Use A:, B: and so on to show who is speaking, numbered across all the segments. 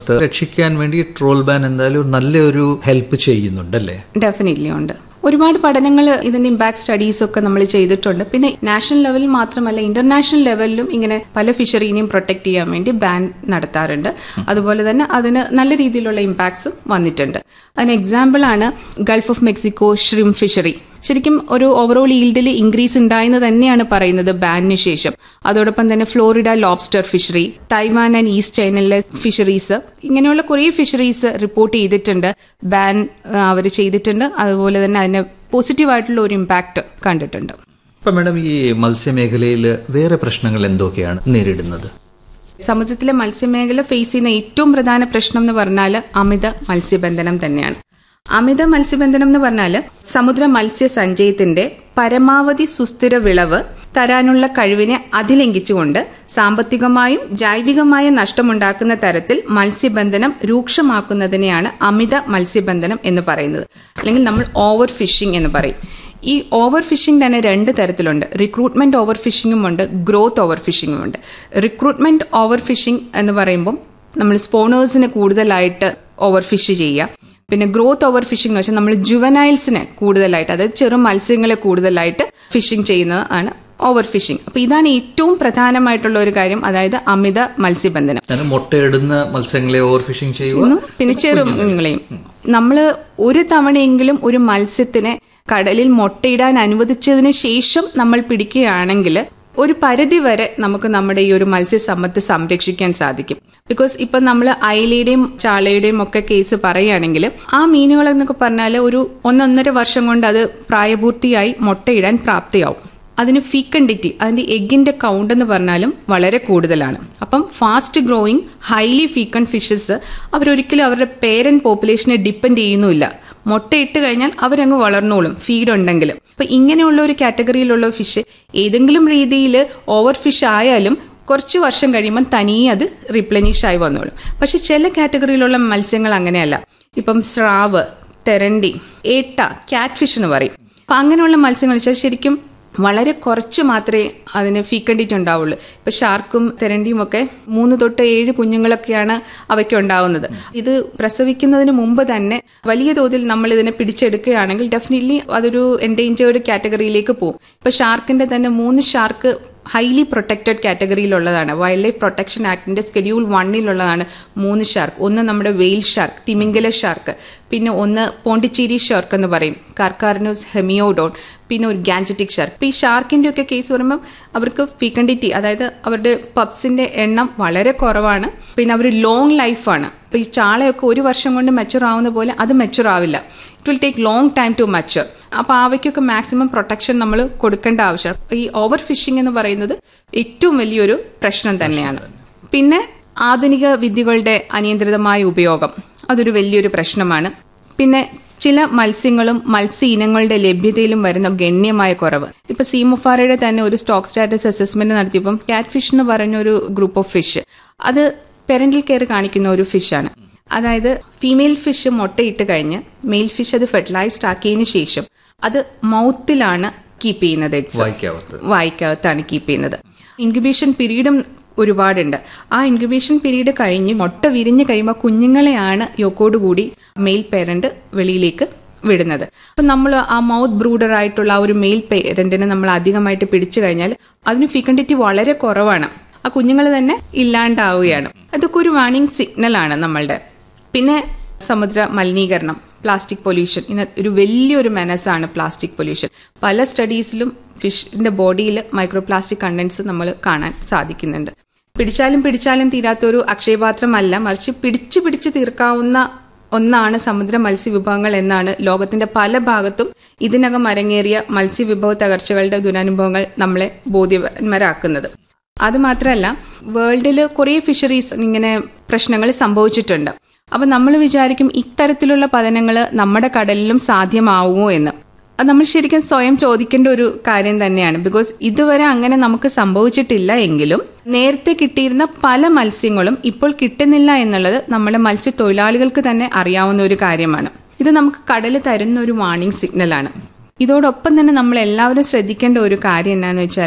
A: രക്ഷിക്കാൻ വേണ്ടി troll ban എന്തായാലും നല്ലൊരു ഹെൽപ്പ് ചെയ്യുന്നുണ്ടല്ലേ
B: ഡെഫിനറ്റ്ലി ഉണ്ട് ഒരുപാട് പഠനങ്ങൾ ഇതിന്റെ ഇമ്പാക്ട് സ്റ്റഡീസ് ഒക്കെ നമ്മൾ ചെയ്തിട്ടുണ്ട് പിന്നെ നാഷണൽ ലെവലിൽ മാത്രമല്ല ഇന്റർനാഷണൽ ലെവലിലും ഇങ്ങനെ പല ഫിഷറീനെയും പ്രൊട്ടക്ട് ചെയ്യാൻ വേണ്ടി ബാൻ നടത്താറുണ്ട് അതുപോലെ തന്നെ അതിന് നല്ല രീതിയിലുള്ള ഇമ്പാക്ട്സും വന്നിട്ടുണ്ട് അതിന് എക്സാമ്പിൾ ആണ് gulf of Mexico shrimp fishery ശരിക്കും ഒരു ഓവറോൾ ഈൽഡിൽ ഇൻക്രീസ് ഉണ്ടായെന്ന് തന്നെയാണ് പറയുന്നത് ബാനിന് ശേഷം അതോടൊപ്പം തന്നെ Florida lobster fishery Taiwan and east ചൈനയിലെ ഫിഷറീസ് ഇങ്ങനെയുള്ള കുറേ ഫിഷറീസ് റിപ്പോർട്ട് ചെയ്തിട്ടുണ്ട് ബാൻ അവർ ചെയ്തിട്ടുണ്ട് അതുപോലെ തന്നെ അതിന് പോസിറ്റീവായിട്ടുള്ള ഒരു ഇമ്പാക്ട് കണ്ടിട്ടുണ്ട്
A: അപ്പൊ മാഡം ഈ മത്സ്യമേഖലയിൽ വേറെ പ്രശ്നങ്ങൾ എന്തൊക്കെയാണ് നേരിടുന്നത്
B: സമുദ്രത്തിലെ മത്സ്യമേഖല ഫേസ് ചെയ്യുന്ന ഏറ്റവും പ്രധാന പ്രശ്നം എന്ന് പറഞ്ഞാൽ അമിത മത്സ്യബന്ധനം തന്നെയാണ് അമിത മത്സ്യബന്ധനം എന്ന് പറഞ്ഞാൽ സമുദ്ര മത്സ്യ സഞ്ചയത്തിന്റെ പരമാവധി സുസ്ഥിര വിളവ് തരാനുള്ള കഴിവിനെ അതിലംഘിച്ചുകൊണ്ട് സാമ്പത്തികമായും ജൈവികമായ നഷ്ടമുണ്ടാക്കുന്ന തരത്തിൽ മത്സ്യബന്ധനം രൂക്ഷമാക്കുന്നതിനെയാണ് അമിത മത്സ്യബന്ധനം എന്ന് പറയുന്നത് അല്ലെങ്കിൽ നമ്മൾ ഓവർ ഫിഷിംഗ് എന്ന് പറയും ഈ ഓവർ ഫിഷിംഗ് തന്നെ രണ്ട് തരത്തിലുണ്ട് റിക്രൂട്ട്മെന്റ് ഓവർ ഫിഷിംഗും ഉണ്ട് ഗ്രോത്ത് ഓവർ ഫിഷിംഗും ഉണ്ട് റിക്രൂട്ട്മെന്റ് ഓവർ ഫിഷിംഗ് എന്ന് പറയുമ്പോൾ നമ്മൾ സ്പോണേഴ്സിന് കൂടുതലായിട്ട് ഓവർ ഫിഷ് ചെയ്യുക പിന്നെ ഗ്രോത്ത് ഓവർ ഫിഷിംഗ് വെച്ചാൽ നമ്മൾ ജുവനൈൽസിനെ കൂടുതലായിട്ട് അതായത് ചെറു മത്സ്യങ്ങളെ കൂടുതലായിട്ട് ഫിഷിംഗ് ചെയ്യുന്നത് ആണ് ഓവർ ഫിഷിംഗ് അപ്പൊ ഇതാണ് ഏറ്റവും പ്രധാനമായിട്ടുള്ള ഒരു കാര്യം അതായത് അമിത മത്സ്യബന്ധനം
A: ഞാൻ മുട്ടയിടുന്ന മത്സ്യങ്ങളെ ഓവർ ഫിഷിംഗ് ചെയ്യുക
B: ചെയ്യുന്നു. പിന്നെ ചെറുമീനുകളെയും നമ്മൾ ഒരു തവണയെങ്കിലും ഒരു മത്സ്യത്തിനെ കടലിൽ മുട്ടയിടാൻ അനുവദിച്ചതിന് ശേഷം നമ്മൾ പിടിക്കുകയാണെങ്കിൽ ഒരു പരിധി വരെ നമുക്ക് നമ്മുടെ ഈ ഒരു മത്സ്യസമ്പത്ത് സംരക്ഷിക്കാൻ സാധിക്കും ബിക്കോസ് ഇപ്പൊ നമ്മൾ അയലയുടെയും ചാളയുടെയും ഒക്കെ കേസ് പറയുകയാണെങ്കിൽ ആ മീനുകൾ എന്നൊക്കെ പറഞ്ഞാൽ ഒരു ഒന്നൊന്നര വർഷം കൊണ്ട് അത് പ്രായപൂർത്തിയായി മുട്ടയിടാൻ പ്രാപ്തിയാവും അതിന് ഫീക്കണ്ടിറ്റി അതിന്റെ എഗിന്റെ കൗണ്ട് എന്ന് പറഞ്ഞാലും വളരെ കൂടുതലാണ് അപ്പം fast growing highly fecund fishes അവരൊരിക്കലും അവരുടെ പേരന്റ് പോപ്പുലേഷനെ ഡിപ്പെൻഡ് ചെയ്യുന്നുമില്ല മുട്ടയിട്ട് കഴിഞ്ഞാൽ അവരങ്ങ് വളർന്നോളും ഫീഡ് ഉണ്ടെങ്കിലും അപ്പൊ ഇങ്ങനെയുള്ള ഒരു കാറ്റഗറിയിലുള്ള ഫിഷ് ഏതെങ്കിലും രീതിയിൽ ഓവർ ഫിഷ് ആയാലും കുറച്ച് വർഷം കഴിയുമ്പോൾ തനിയെ അത് റിപ്ലനിഷ് ആയി വന്നോളും പക്ഷെ ചില കാറ്റഗറിയിലുള്ള മത്സ്യങ്ങൾ അങ്ങനെയല്ല ഇപ്പം സ്രാവ് തെരണ്ടി ഏട്ട കാറ്റ് ഫിഷ് എന്ന് പറയും അപ്പൊ അങ്ങനെയുള്ള മത്സ്യങ്ങൾ വെച്ചാൽ ശരിക്കും വളരെ കുറച്ച് മാത്രമേ അതിന് ഫീക്കണ്ടിറ്റ് ഉണ്ടാവുള്ളൂ ഇപ്പൊ ഷാർക്കും തെരണ്ടിയും ഒക്കെ മൂന്ന് തൊട്ട് ഏഴ് കുഞ്ഞുങ്ങളൊക്കെയാണ് അവയ്ക്ക് ഉണ്ടാവുന്നത് ഇത് പ്രസവിക്കുന്നതിന് മുമ്പ് തന്നെ വലിയ തോതിൽ നമ്മൾ ഇതിനെ പിടിച്ചെടുക്കുകയാണെങ്കിൽ ഡെഫിനറ്റ്ലി അതൊരു എൻഡേഞ്ചേർഡ് കാറ്റഗറിയിലേക്ക് പോകും ഇപ്പൊ ഷാർക്കിന്റെ തന്നെ മൂന്ന് ഷാർക്ക് ഹൈലി പ്രൊട്ടക്റ്റഡ് കാറ്റഗറിയിലുള്ളതാണ് വൈൽഡ് ലൈഫ് പ്രൊട്ടക്ഷൻ ആക്ടിന്റെ സ്കെഡ്യൂൾ വണ്ണിലുള്ളതാണ് മൂന്ന് ഷാർക്ക് ഒന്ന് നമ്മുടെ വെയിൽ ഷാർക്ക് തിമിംഗല ഷാർക്ക് പിന്നെ ഒന്ന് പോണ്ടിച്ചേരി ഷാർക്ക് എന്ന് പറയും കാർക്കാർനോസ് ഹെമിയോഡോൺ പിന്നെ ഒരു ഗാൻജറ്റിക് ഷാർക്ക് ഇപ്പൊ ഈ ഷാർക്കിന്റെ ഒക്കെ കേസ് പറയുമ്പോൾ അവർക്ക് ഫിക്കണ്ടിറ്റി അതായത് അവരുടെ പപ്സിന്റെ എണ്ണം വളരെ കുറവാണ് പിന്നെ അവർ ലോങ് ലൈഫാണ് ഇപ്പൊ ഈ ചാളയൊക്കെ ഒരു വർഷം കൊണ്ട് മെച്ചുർ ആവുന്ന പോലെ അത് മെച്ചുർ ആവില്ല it will take long time to mature അപ്പൊ അവയ്ക്കൊക്കെ മാക്സിമം പ്രൊട്ടക്ഷൻ നമ്മൾ കൊടുക്കേണ്ട ആവശ്യം ഈ ഓവർ ഫിഷിംഗ് എന്ന് പറയുന്നത് ഏറ്റവും വലിയൊരു പ്രശ്നം തന്നെയാണ് പിന്നെ ആധുനിക വിദ്യകളുടെ അനിയന്ത്രിതമായ ഉപയോഗം അതൊരു വലിയൊരു പ്രശ്നമാണ് പിന്നെ ചില മത്സ്യങ്ങളും മത്സ്യ ഇനങ്ങളുടെ ലഭ്യതയിലും വരുന്ന ഗണ്യമായ കുറവ് ഇപ്പൊ സീമൊഫാറയുടെ തന്നെ ഒരു സ്റ്റോക്ക് സ്റ്റാറ്റസ് അസസ്മെന്റ് നടത്തിയപ്പം കാറ്റ് ഫിഷ് എന്ന് പറഞ്ഞ ഒരു ഗ്രൂപ്പ് ഓഫ് ഫിഷ് അത് പെരന്റൽ കെയർ കാണിക്കുന്ന ഒരു ഫിഷാണ് അതായത് ഫീമെയിൽ ഫിഷ് മുട്ടയിട്ട് കഴിഞ്ഞ് മെയിൽ ഫിഷ് അത് ഫെർട്ടിലൈസ്ഡ് ആക്കിയതിനു ശേഷം അത് മൗത്തിലാണ് കീപ്പ് ചെയ്യുന്നത് eggs.
A: വായിക്കാവത്ത്
B: വായിക്കകത്താണ് കീപ്പ് ചെയ്യുന്നത് ഇൻക്യുബേഷൻ പീരീഡും ഒരുപാടുണ്ട് ആ ഇൻക്യുബേഷൻ പീരീഡ് കഴിഞ്ഞ് മുട്ട വിരിഞ്ഞ് കഴിയുമ്പോൾ കുഞ്ഞുങ്ങളെയാണ് യോക്കോടുകൂടി മെയിൽ പേരന്റ് വെളിയിലേക്ക് വിടുന്നത് അപ്പൊ നമ്മൾ ആ മൗത്ത് ബ്രൂഡർ ആയിട്ടുള്ള ആ ഒരു മെയിൽ പേരന്റിനെ നമ്മൾ അധികമായിട്ട് പിടിച്ചു കഴിഞ്ഞാൽ അതിന് ഫിക്കണ്ടിറ്റി വളരെ കുറവാണ് ആ കുഞ്ഞുങ്ങൾ തന്നെ ഇല്ലാണ്ടാവുകയാണ് അതൊക്കെ ഒരു വാണിംഗ് സിഗ്നലാണ് നമ്മളുടെ പിന്നെ സമുദ്ര മലിനീകരണം പ്ലാസ്റ്റിക് പൊല്യൂഷൻ ഇന്ന് ഒരു വലിയൊരു മെനസാണ് പ്ലാസ്റ്റിക് പൊല്യൂഷൻ പല സ്റ്റഡീസിലും ഫിഷിന്റെ ബോഡിയിൽ മൈക്രോ പ്ലാസ്റ്റിക് കണ്ടൻസ് നമ്മൾ കാണാൻ സാധിക്കുന്നുണ്ട് പിടിച്ചാലും പിടിച്ചാലും തീരാത്ത ഒരു അക്ഷയപാത്രമല്ല മറിച്ച് പിടിച്ചു പിടിച്ച് തീർക്കാവുന്ന ഒന്നാണ് സമുദ്ര മത്സ്യവിഭവങ്ങൾ എന്നാണ് ലോകത്തിന്റെ പല ഭാഗത്തും ഇതിനകം അരങ്ങേറിയ മത്സ്യവിഭവ തകർച്ചകളുടെ ദുരനുഭവങ്ങൾ നമ്മളെ ബോധ്യന്മാരാക്കുന്നത് അത് മാത്രമല്ല വേൾഡിൽ കുറേ ഫിഷറീസ് ഇങ്ങനെ പ്രശ്നങ്ങൾ സംഭവിച്ചിട്ടുണ്ട് അപ്പൊ നമ്മൾ വിചാരിക്കും ഇത്തരത്തിലുള്ള പതനങ്ങൾ നമ്മുടെ കടലിലും സാധ്യമാവുമോ എന്ന് അത് നമ്മൾ ശരിക്കും സ്വയം ചോദിക്കേണ്ട ഒരു കാര്യം തന്നെയാണ് ബിക്കോസ് ഇതുവരെ അങ്ങനെ നമുക്ക് സംഭവിച്ചിട്ടില്ല എങ്കിലും നേരത്തെ കിട്ടിയിരുന്ന പല മത്സ്യങ്ങളും ഇപ്പോൾ കിട്ടുന്നില്ല എന്നുള്ളത് നമ്മുടെ മത്സ്യത്തൊഴിലാളികൾക്ക് തന്നെ അറിയാവുന്ന ഒരു കാര്യമാണ് ഇത് നമുക്ക് കടൽ തരുന്ന ഒരു വാർണിംഗ് സിഗ്നലാണ് ഇതോടൊപ്പം തന്നെ നമ്മൾ എല്ലാവരും ശ്രദ്ധിക്കേണ്ട ഒരു കാര്യം എന്താണെന്ന് വെച്ചാൽ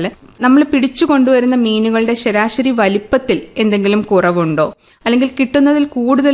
B: നമ്മൾ പിടിച്ചു കൊണ്ടുവരുന്ന മീനുകളുടെ ശരാശരി വലിപ്പത്തിൽ എന്തെങ്കിലും കുറവുണ്ടോ അല്ലെങ്കിൽ കിട്ടുന്നതിൽ കൂടുതൽ